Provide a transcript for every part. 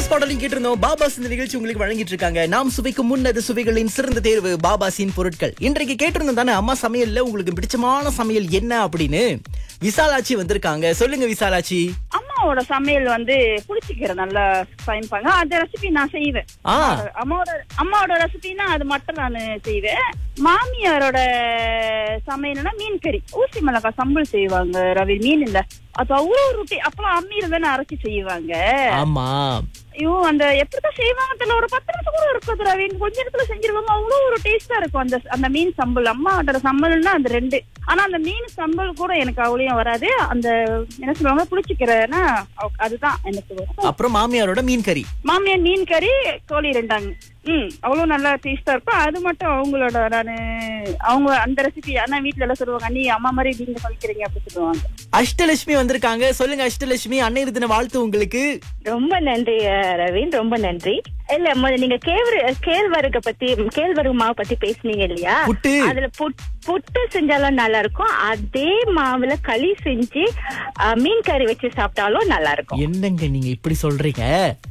பாபாஸ் பாடலையும் கேட்டிருந்தோம் பாபாஸ் இந்த நிகழ்ச்சி உங்களுக்கு வழங்கிட்டு இருக்காங்க நாம் சுவைக்கும் முன்னது சுவைகளின் சிறந்த தேர்வு பாபாஸின் பொருட்கள் இன்றைக்கு கேட்டிருந்தோம் தானே அம்மா சமையல்ல உங்களுக்கு பிடிச்சமான சமையல் என்ன அப்படின்னு விசாலாட்சி வந்திருக்காங்க சொல்லுங்க விசாலாட்சி அம்மாவோட சமையல் வந்து புளிச்சிக்கிற நல்லா சமைப்பாங்க அந்த ரெசிபி நான் செய்வேன் ஆ அம்மாவோட அம்மாவோட ரெசிபினா அது மட்டும் நான் செய்வேன் மாமியாரோட சமையல்னா மீன் கறி ஊசி மிளகாய் சம்பல் செய்வாங்க ரவி மீன் இல்ல அது அவ்வளவு ரொட்டி அப்பெல்லாம் அம்மியில தானே அரைச்சி செய்வாங்க ஆமா ஐயோ அந்த எப்படிதான் செய்வாங்க தெரியல ஒரு பத்து நிமிஷம் கூட இருக்காது ரவி கொஞ்ச நேரத்துல செஞ்சிருவாங்க அவ்வளவு ஒரு டேஸ்டா இருக்கும் அந்த அந்த மீன் சம்பல் அம்மாவோட சம்பல்னா அந்த ரெண்டு ஆனா அந்த மீன் சம்பல் கூட எனக்கு அவ்வளோ வராது அந்த என்ன சொல்லுவாங்க புளிச்சிக்கிறனா அதுதான் எனக்கு வரும் அப்புறம் மாமியாரோட மீன் கறி மாமியார் மீன் கறி கோழி ரெண்டாங்க ம் அவ்வளவு நல்லா டேஸ்டா இருக்கும் அது மட்டும் அவங்களோட நானு அவங்க அந்த ரெசிபி ஆனா வீட்ல எல்லாம் சொல்லுவாங்க நீ அம்மா மாதிரி நீங்க சமைக்கிறீங்க அப்படி சொல்லுவாங்க அஷ்டலட்சுமி வந்திருக்காங்க சொல்லுங்க அஷ்டலட்சுமி அன்னை தின வாழ்த்து உங்களுக்கு ரொம்ப நன்றி அஹ், ரவீன் ரொம்ப நன்றி இல்ல முதல்ல நீங்க கேழ்வரு கேழ்வரகு பத்தி கேழ்வரகு மாவு பத்தி பேசுனீங்க இல்லையா புட்டு. அதுல புட்- புட்டு செஞ்சாலும் நல்லா இருக்கும் அதே மாவுல களி செஞ்சு அஹ், மீன் கறி வச்சு சாப்பிட்டாலும் நல்லா இருக்கும் என்னங்க நீங்க இப்படி சொல்றீங்க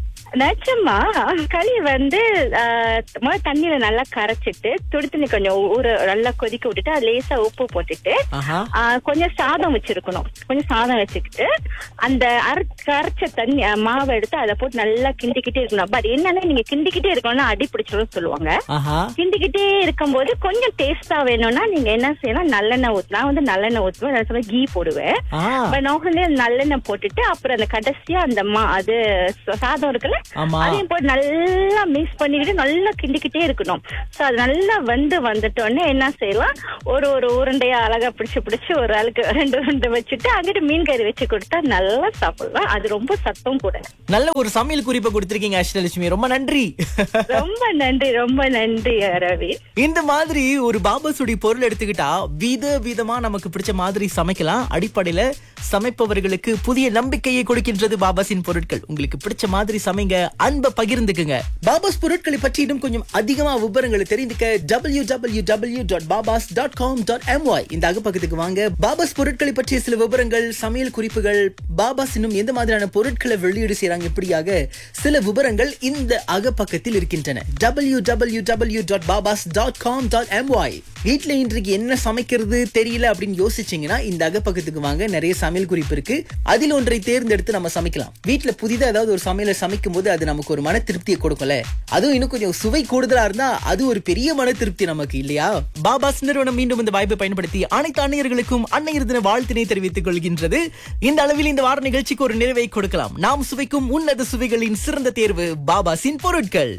நிஜமா களி வந்து அஹ், முதல்ல தண்ணியில நல்லா கரைச்சிட்டு துடி தண்ணி கொஞ்சம் ஊற நல்லா கொதிக்க விட்டுட்டு அது லேசா உப்பு போட்டுட்டு ஆஹா ஆஹ் கொஞ்சம் சாதம் வச்சிருக்கணும் கொஞ்சம் சாதம் வச்சுக்கிட்டு அந்த அரை கரைச்ச தண்ணி அஹ் மாவை எடுத்து அதை போட்டு நல்லா கிண்டிக்கிட்டே இருக்கணும் பட் என்னன்னா நீங்க கிண்டிக்கிட்டே இருக்கணும்னா அடி பிடிச்சிடும் சொல்லுவாங்க ஆஹா கிண்டிக்கிட்டே இருக்கும்போது கொஞ்சம் டேஸ்டா வேணும்னா நீங்க என்ன செய்யலாம் நல்லெண்ணெய் ஊத்து நான் வந்து நல்லெண்ணெய் ஊத்துவேன் நான் சொல்ல கீ போடுவேன் ஆ பட் நான் வந்து நல்லெண்ணெய் போட்டுட்டு அப்புறம் அந்த கடைசியா அந்த மா அது ச- சாதம் இருக்குல்ல ஆமா அதையும் போட்டு நல்லா மிக்ஸ் பண்ணிக்கிட்டு நல்லா கிண்டிக்கிட்டே இருக்கணும் சோ அது நல்லா வந்து வந்துட்டோடனே என்ன செய்யலாம் ஒரு ஒரு உருண்டையா அழகா பிடிச்சு பிடிச்சு ஒரு ஆளுக்கு ரெண்டு ரெண்டு வச்சுட்டு அங்கிட்டு மீன் கறி வச்சு கொடுத்தா நல்லா சாப்பிடலாம் அது ரொம்ப சத்தம் கூட நல்ல ஒரு சமையல் குறிப்பை கொடுத்திருக்கீங்க அஷ்டலட்சுமி ரொம்ப நன்றி ரொம்ப நன்றி ரொம்ப நன்றி ரவி இந்த மாதிரி ஒரு பாபாசுடி பொருள் எடுத்துக்கிட்டா வித விதமா நமக்கு பிடிச்ச மாதிரி சமைக்கலாம் அடிப்படையில சமைப்பவர்களுக்கு புதிய நம்பிக்கையை கொடுக்கின்றது பாபாஸின் பொருட்கள் உங்களுக்கு பிடிச்ச மாதிரி சமைங்க அன்பை பகிர்ந்துக்குங்க பாபாஸ் பொருட்களை பற்றி இன்னும் கொஞ்சம் அதிகமா விவரங்களை தெரிந்துக்க W W W dot Babas dot com dot MY இந்த அகப்பக்கத்துக்கு வாங்க பாபாஸ் பொருட்களை பற்றிய சில விவரங்கள் சமையல் குறிப்புகள் பாபாஸ் இன்னும் எந்த மாதிரியான பொருட்களை வெளியீடு செய்றாங்க இப்படியாக சில விவரங்கள் இந்த அகப்பக்கத்தில் இருக்கின்றன W W W dot Babas dot com dot MY வீட்டுல இன்றைக்கு என்ன சமைக்கிறது தெரியல அப்படின்னு யோசிச்சீங்கன்னா இந்த அகப்பக்கத்துக்கு வாங்க நிறைய சமையல் குறிப்பு இருக்கு அதில் ஒன்றை தேர்ந்தெடுத்து நம்ம சமைக்கலாம் வீட்டுல புதிதா ஏதாவது ஒரு சமையலை சமைக்கும் போது அது நமக்கு ஒரு மன திருப்தியை கொடுக்கல அதுவும் இன்னும் கொஞ்சம் சுவை கூடுதலா இருந்தா அது ஒரு பெரிய மன திருப்தி நமக்கு இல்லையா பாபாஸ் நிறுவனம் மீண்டும் இந்த வாய்ப்பை பயன்படுத்தி அனைத்து அன்னையர்களுக்கும் அன்னையர் தின வாழ்த்தினை தெரிவித்துக் கொள்கின்றது இந்த அளவில் இந்த வார நிகழ்ச்சிக்கு ஒரு நிறைவை கொடுக்கலாம் நாம் சுவைக்கும் உன்னத சுவைகளின் சிறந்த தேர்வு பாபாஸின் பொருட்கள்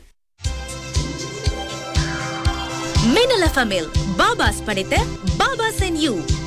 மின்னல் எஃப்எம்மில் பாபாஸ் படைத்த பாபாஸ் அண்ட் யூ